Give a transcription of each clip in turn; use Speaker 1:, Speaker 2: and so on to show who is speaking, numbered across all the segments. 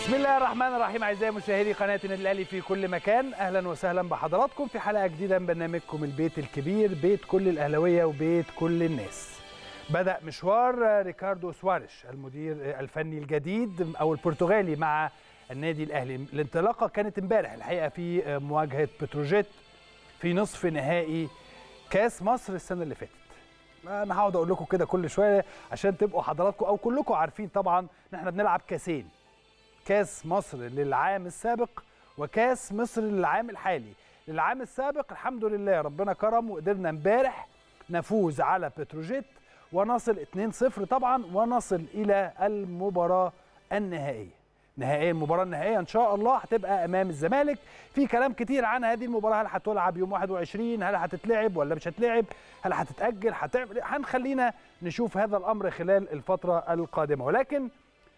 Speaker 1: بسم الله الرحمن الرحيم اعزائي مشاهدي قناه النادي الاهلي في كل مكان اهلا وسهلا بحضراتكم في حلقه جديده من برنامجكم البيت الكبير بيت كل الاهلاويه وبيت كل الناس بدا مشوار ريكاردو سواريش المدير الفني الجديد او البرتغالي مع النادي الاهلي الانطلاقه كانت امبارح الحقيقه في مواجهه بتروجيت في نصف نهائي كاس مصر السنه اللي فاتت انا هقعد اقول لكم كده كل شويه عشان تبقوا حضراتكم او كلكم عارفين طبعا ان احنا بنلعب كاسين كاس مصر للعام السابق وكاس مصر للعام الحالي للعام السابق الحمد لله ربنا كرم وقدرنا امبارح نفوز على بتروجيت ونصل 2-0 طبعا ونصل الى المباراه النهائيه نهائيا المباراه النهائيه ان شاء الله هتبقى امام الزمالك في كلام كتير عن هذه المباراه هل هتلعب يوم 21 هل هتتلعب ولا مش هتلعب هل هتتاجل هتعمل هنخلينا نشوف هذا الامر خلال الفتره القادمه ولكن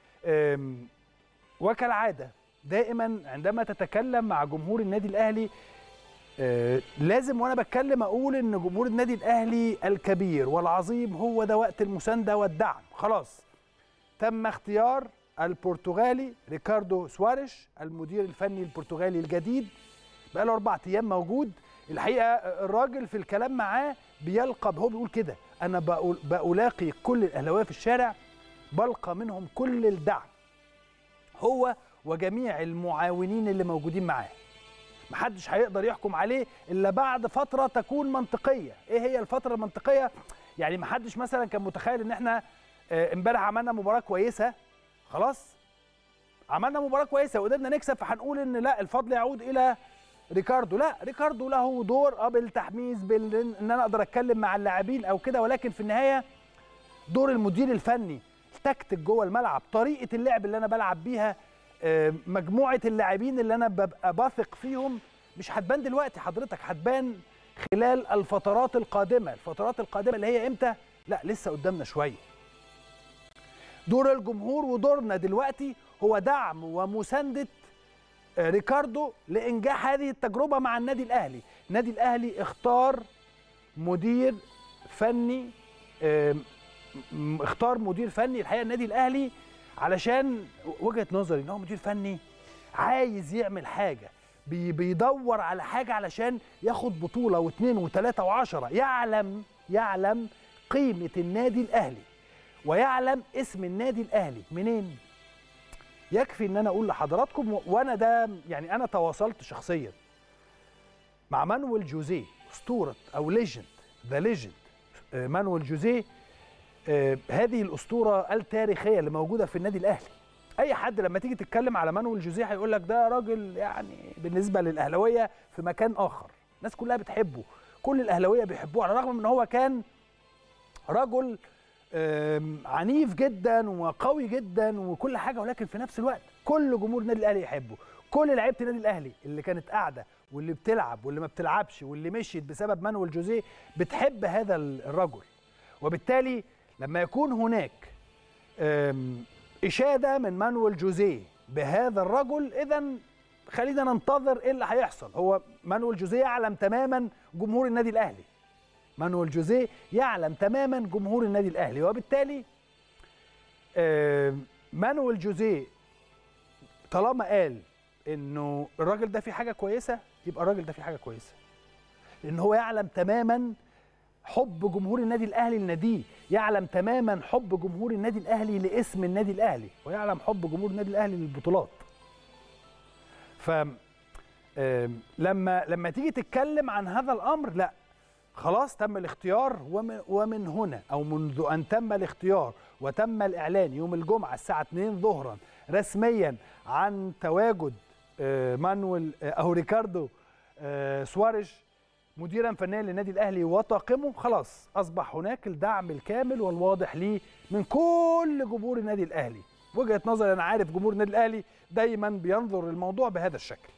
Speaker 1: وكالعاده دائما عندما تتكلم مع جمهور النادي الاهلي آه لازم وانا بتكلم اقول ان جمهور النادي الاهلي الكبير والعظيم هو ده وقت المسانده والدعم خلاص تم اختيار البرتغالي ريكاردو سواريش المدير الفني البرتغالي الجديد بقى له اربع ايام موجود الحقيقه الراجل في الكلام معاه بيلقب هو بيقول كده انا بألاقي كل الاهلاويه في الشارع بلقى منهم كل الدعم هو وجميع المعاونين اللي موجودين معاه محدش هيقدر يحكم عليه الا بعد فتره تكون منطقيه ايه هي الفتره المنطقيه يعني محدش مثلا كان متخيل ان احنا امبارح عملنا مباراه كويسه خلاص عملنا مباراه كويسه وقدرنا نكسب فهنقول ان لا الفضل يعود الى ريكاردو لا ريكاردو له دور اه بالتحميس بال ان انا اقدر اتكلم مع اللاعبين او كده ولكن في النهايه دور المدير الفني التكتيك جوه الملعب طريقه اللعب اللي انا بلعب بيها مجموعه اللاعبين اللي انا ببقى بثق فيهم مش هتبان دلوقتي حضرتك هتبان خلال الفترات القادمه الفترات القادمه اللي هي امتى لا لسه قدامنا شويه دور الجمهور ودورنا دلوقتي هو دعم ومسانده ريكاردو لانجاح هذه التجربه مع النادي الاهلي النادي الاهلي اختار مدير فني اختار مدير فني الحقيقه النادي الاهلي علشان وجهه نظري ان هو مدير فني عايز يعمل حاجه بي بيدور على حاجه علشان ياخد بطوله واثنين وثلاثه وعشره يعلم يعلم قيمه النادي الاهلي ويعلم اسم النادي الاهلي منين يكفي ان انا اقول لحضراتكم وانا ده يعني انا تواصلت شخصيا مع مانويل جوزيه اسطوره او ليجند ذا ليجند مانويل جوزيه آه هذه الاسطوره التاريخيه اللي موجوده في النادي الاهلي اي حد لما تيجي تتكلم على مانويل جوزيه هيقول لك ده راجل يعني بالنسبه للاهلاويه في مكان اخر الناس كلها بتحبه كل الاهلاويه بيحبوه على الرغم من ان هو كان رجل عنيف جدا وقوي جدا وكل حاجه ولكن في نفس الوقت كل جمهور النادي الاهلي يحبه كل لعيبه النادي الاهلي اللي كانت قاعده واللي بتلعب واللي ما بتلعبش واللي مشيت بسبب مانويل جوزيه بتحب هذا الرجل وبالتالي لما يكون هناك اشاده من مانويل جوزيه بهذا الرجل اذا خلينا ننتظر ايه اللي هيحصل هو مانويل جوزيه يعلم تماما جمهور النادي الاهلي مانويل جوزيه يعلم تماما جمهور النادي الاهلي وبالتالي مانويل جوزيه طالما قال انه الراجل ده فيه حاجه كويسه يبقى الراجل ده فيه حاجه كويسه لان هو يعلم تماما حب جمهور النادي الاهلي لناديه يعلم تماما حب جمهور النادي الاهلي لاسم النادي الاهلي ويعلم حب جمهور النادي الاهلي للبطولات ف لما لما تيجي تتكلم عن هذا الامر لا خلاص تم الاختيار ومن, ومن هنا او منذ ان تم الاختيار وتم الاعلان يوم الجمعه الساعه 2 ظهرا رسميا عن تواجد مانويل او ريكاردو سواريش مديرا فنيا للنادي الاهلي وطاقمه خلاص اصبح هناك الدعم الكامل والواضح ليه من كل جمهور النادي الاهلي وجهه نظري انا عارف جمهور النادي الاهلي دايما بينظر الموضوع بهذا الشكل